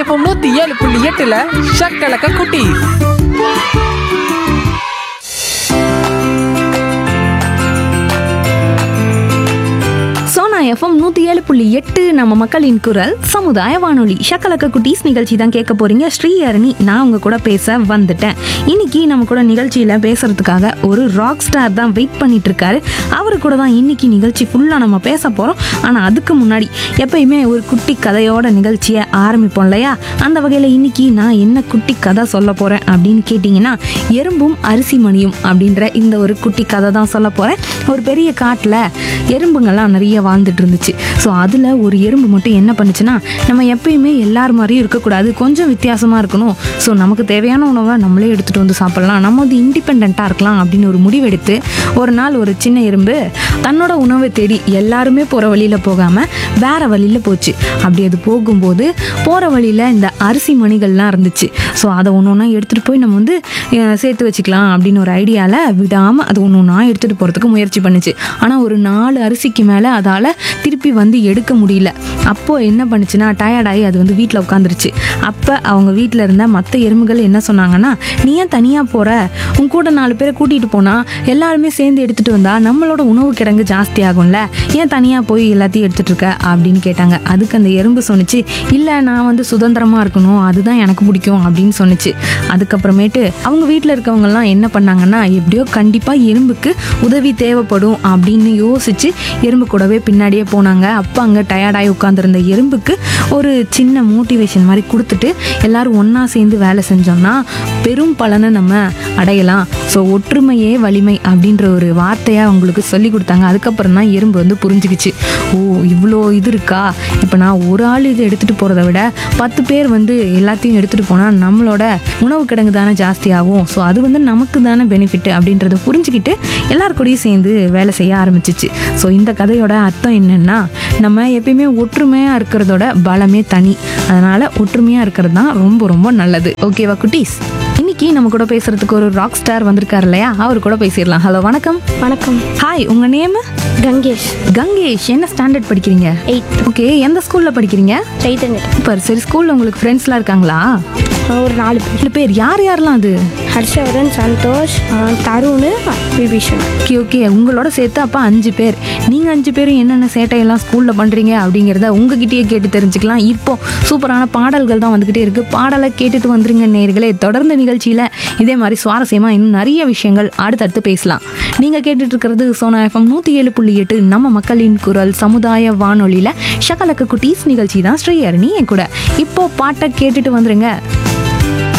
FM நூத்தி ஏழு புள்ளி எட்டுல ஷக்கலக்க குட்டி சோனா எஃப்எம் நூற்றி ஏழு புள்ளி எட்டு நம்ம மக்களின் குரல் சமுதாய வானொலி ஷக்கலக்க குட்டீஸ் நிகழ்ச்சி தான் கேட்க போறீங்க ஸ்ரீஹரணி நான் உங்க கூட பேச வந்துட்டேன் இன்னைக்கு நம்ம கூட நிகழ்ச்சியில் பேசுறதுக்காக ஒரு ராக் ஸ்டார் தான் வெயிட் பண்ணிட்டு இருக்காரு அவரு கூட தான் இன்னைக்கு நிகழ்ச்சி ஃபுல்லாக நம்ம பேச போகிறோம் ஆனால் அதுக்கு முன்னாடி எப்பயுமே ஒரு குட்டி கதையோட நிகழ்ச்சியை ஆரம்பிப்போம் இல்லையா அந்த வகையில் இன்னைக்கு நான் என்ன குட்டி கதை சொல்ல போகிறேன் அப்படின்னு கேட்டிங்கன்னா எறும்பும் அரிசி மணியும் அப்படின்ற இந்த ஒரு குட்டி கதை தான் சொல்ல போகிறேன் ஒரு பெரிய காட்டில் எறும்புங்கள்லாம் நிறைய வாழ்ந்துட்டு இருந்துச்சு ஸோ அதில் ஒரு எறும்பு மட்டும் என்ன பண்ணுச்சுன்னா நம்ம எப்பயுமே எல்லார் மாதிரியும் இருக்கக்கூடாது கொஞ்சம் வித்தியாசமாக இருக்கணும் ஸோ நமக்கு தேவையான உணவை நம்மளே எடுத்துகிட்டு வந்து சாப்பிட்லாம் நம்ம வந்து இண்டிபெண்ட்டாக இருக்கலாம் அப்படின்னு ஒரு முடிவெடுத்து ஒரு நாள் ஒரு சின்ன எறும்பு தன்னோட உணவை தேடி எல்லாருமே போகிற வழியில் போகாமல் வேற வழியில் போச்சு அப்படி அது போகும்போது போகிற வழியில் இந்த அரிசி மணிகள்லாம் இருந்துச்சு ஸோ அதை ஒன்று ஒன்றா எடுத்துகிட்டு போய் நம்ம வந்து அஹ், சேர்த்து வச்சுக்கலாம் அப்படின்னு ஒரு ஐடியாவில் விடாமல் அது ஒன்று ஒன்றா எடுத்துகிட்டு போகிறதுக்கு முயற்சி பண்ணுச்சு ஆனால் ஒரு நாலு அரிசிக்கு மேலே அதால் திருப்பி வந்து எடுக்க முடியல அப்போது என்ன பண்ணுச்சுன்னா டயர்டாகி அது வந்து வீட்டில் உட்காந்துருச்சு அப்போ அவங்க வீட்டில் இருந்த மற்ற எறும்புகள் என்ன சொன்னாங்கன்னா நீ ஏன் தனியாக போகிற உன் கூட நாலு பேரை கூட்டிகிட்டு போனால் எல்லாருமே சேர்ந்து எடுத்துகிட்டு வந்தா நம்மளோட உணவு கிடங்கு ஜாஸ்தி ஆகும்ல ஏன் தனியாக போய் எல்லாத்தையும் எடுத்துகிட்டு இருக்க அப்படின்னு கேட்டாங்க அதுக்கு அந்த எறும்பு சொன்னுச்சு இல்லை நான் வந்து சுதந்திரமாக இருக்கணும் அதுதான் எனக்கு பிடிக்கும் அப்படின்னு சொன்னுச்சு அதுக்கப்புறமேட்டு அவங்க வீட்டில் இருக்கவங்கலாம் என்ன பண்ணாங்கன்னா எப்படியோ கண்டிப்பாக எறும்புக்கு உதவி தேவைப்படும் அப்படின்னு யோசிச்சு எறும்பு கூடவே பின்னாடியே போனாங்க அப்போ அங்கே டயர்டாகி உட்காந்துருந்த எறும்புக்கு ஒரு சின்ன மோட்டிவேஷன் மாதிரி கொடுத்துட்டு எல்லாரும் ஒன்றா சேர்ந்து வேலை செஞ்சோம்னா பெரும் பலனை நம்ம அடையலாம் ஸோ ஒற்றுமையே வலிமை அப்படின்ற ஒரு வார்த்தையை அவங்களுக்கு சொல்லி கொடுத்தாங்க அதுக்கப்புறம் தான் எறும்பு வந்து புரிஞ்சுக்கிச்சு ஓ இவ்வளோ இது இருக்கா இப்போ நான் ஒரு ஆள் இதை எடுத்துகிட்டு போகிறத விட பத்து பேர் வந்து எல்லாத்தையும் எடுத்துகிட்டு போனால் நம்மளோட உணவு கிடங்கு தானே ஜாஸ்தி ஆகும் ஸோ அது வந்து நமக்கு தானே பெனிஃபிட் அப்படின்றத புரிஞ்சுக்கிட்டு எல்லார் கூடயும் சேர்ந்து வேலை செய்ய ஆரம்பிச்சிச்சு ஸோ இந்த கதையோட அர்த்தம் என்னன்னா நம்ம எப்பயுமே ஒற்றுமையாக இருக்கிறதோட பலமே தனி அதனால் ஒற்றுமையாக இருக்கிறது தான் ரொம்ப ரொம்ப நல்லது ஓகேவா குட்டீஸ் இன்னைக்கு நம்ம கூட பேசுறதுக்கு ஒரு ராக் ஸ்டார் வந்திருக்காரு இல்லையா அவர் கூட பேசிடலாம் ஹலோ வணக்கம் வணக்கம் ஹாய் உங்க நேம் கங்கேஷ் கங்கேஷ் என்ன ஸ்டாண்டர்ட் படிக்கிறீங்க எயித் ஓகே எந்த ஸ்கூல்ல படிக்கிறீங்க சைத்தன்யர் சூப்பர் சரி ஸ்கூல்ல உங்களுக்கு ஃப்ரெண்ட்ஸ்லாம் இருக்காங்களா ஒரு நாலு பேர் ரெண்டு பேர் யார் யாரெல்லாம் அது ஹர்ஷவரன் சந்தோஷ் ஆஹ், தருண் விபீஷன் ஓகே ஓகே உங்களோட சேர்த்து அப்போ அஞ்சு பேர் நீங்கள் அஞ்சு பேரும் என்னென்ன சேட்டையெல்லாம் ஸ்கூலில் பண்ணுறீங்க அப்படிங்கிறத உங்ககிட்டயே கேட்டு தெரிஞ்சுக்கலாம் இப்போ சூப்பரான பாடல்கள் தான் வந்துக்கிட்டே இருக்குது பாடலை கேட்டுட்டு வந்துருங்க நேர்களே தொடர்ந்து நிகழ்ச்சியில் இதே மாதிரி சுவாரஸ்யமாக இன்னும் நிறைய விஷயங்கள் அடுத்தடுத்து பேசலாம் நீங்கள் கேட்டுட்டு இருக்கிறது சோனா எஃப்எம் நூற்றி ஏழு புள்ளி எட்டு நம்ம மக்களின் குரல் சமுதாய வானொலியில் ஷகலக்க குட்டீஸ் நிகழ்ச்சி தான் ஸ்ரீஹரணி என் கூட இப்போ பாட்டை கேட்டுட்டு வந்துருங்க